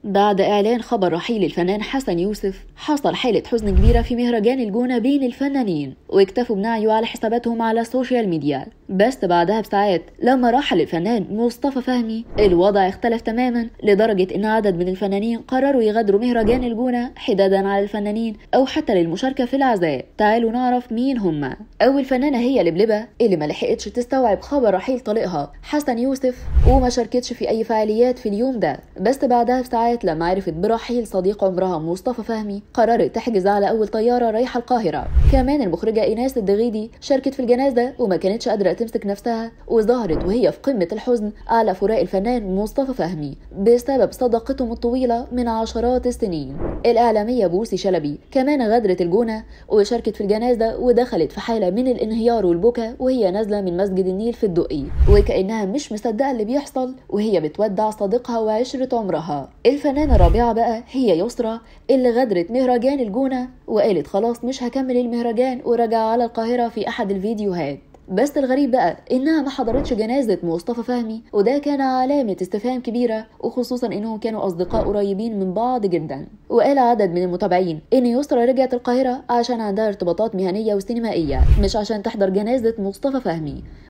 بعد إعلان خبر رحيل الفنان حسن يوسف حصل حالة حزن كبيرة في مهرجان الجونة بين الفنانين واكتفوا بنعيه على حساباتهم على السوشيال ميديا بس بعدها بساعات لما رحل الفنان مصطفى فهمي الوضع اختلف تماما لدرجة إن عدد من الفنانين قرروا يغادروا مهرجان الجونة حدادا على الفنانين أو حتى للمشاركة في العزاء تعالوا نعرف مين هم أول فنانة هي لبلبة اللي ما لحقتش تستوعب خبر رحيل طليقها حسن يوسف وما شاركتش في أي فعاليات في اليوم ده بس بعدها بساعات لما عرفت برحيل صديق عمرها مصطفى فهمي قررت تحجز على أول طيارة رايحة القاهرة كمان المخرجة إيناس الدغيدي شاركت في الجنازة وما كانتش قادرة تمسك نفسها وظهرت وهي في قمة الحزن على فراق الفنان مصطفى فهمي بسبب صداقتهم الطويلة من عشرات السنين الإعلامية بوسي شلبي كمان غادرت الجونة وشاركت في الجنازة ودخلت في حالة من الانهيار والبكاء وهي نازلة من مسجد النيل في الدقي وكأنها مش مصدقة اللي بيحصل وهي بتودع صديقها وعشرة عمرها الفنانة الرابعة بقى هي يسرى اللي غادرت مهرجان الجونة وقالت خلاص مش هكمل المهرجان ورجع على القاهرة في أحد الفيديوهات بس الغريب بقى انها ما حضرتش جنازه مصطفى فهمي وده كان علامه استفهام كبيره وخصوصا انهم كانوا اصدقاء قريبين من بعض جدا وقال عدد من المتابعين ان يسرى رجعت القاهره عشان عندها ارتباطات مهنيه وسينمائيه مش عشان تحضر جنازه مصطفى فهمي